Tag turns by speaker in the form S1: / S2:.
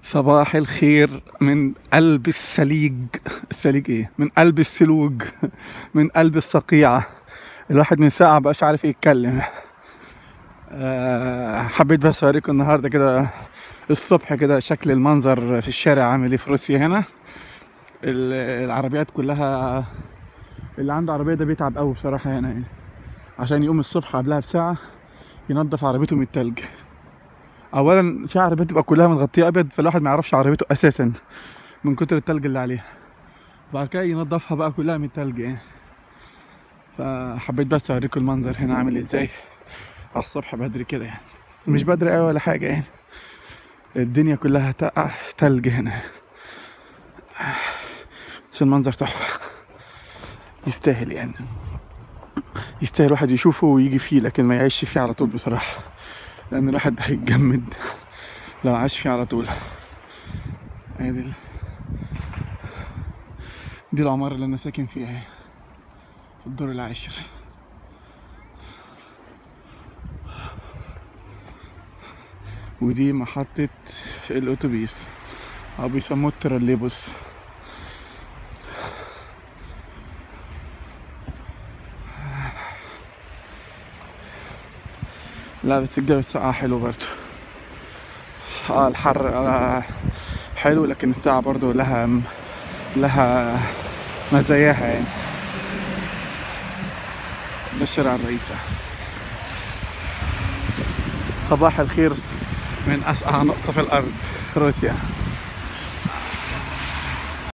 S1: صباح الخير من قلب السليج السليج ايه من قلب السلوج من قلب الصقيعة الواحد من ساعة مبقاش عارف يتكلم أه حبيت بس اوريكم النهارده كده الصبح كده شكل المنظر في الشارع عامل ايه في روسيا هنا ال- العربيات كلها اللي عنده عربية ده بيتعب قوي بصراحة هنا يعني عشان يقوم الصبح قبلها بساعة ينظف عربيته من التلج اولا في عربيات تبقى كلها متغطيه ابيض فالواحد ما يعرفش عربيته اساسا من كتر التلج اللي عليها بعد كده ينضفها بقى كلها من التلج يعني فحبيت بس اوريكم المنظر هنا عامل ازاي على الصبح بدري كده يعني مش بدري قوي ولا حاجه يعني الدنيا كلها تقع تلج هنا بس المنظر تحفه يستاهل يعني يستاهل الواحد يشوفه ويجي فيه لكن ما يعيش فيه على طول بصراحه لان الواحد هيتجمد لو عاش فيه على طول ادي ال- دي العمارة اللي انا ساكن فيها اهي في الدور العاشر ودي محطة الأتوبيس أو بيسموه التروليبوس لا بس الجو الساعة حلو برضو اه الحر آه حلو لكن الساعة برضو لها لها مزاياها يعني ده الشارع الرئيسي صباح الخير من أسقع نقطة في الأرض روسيا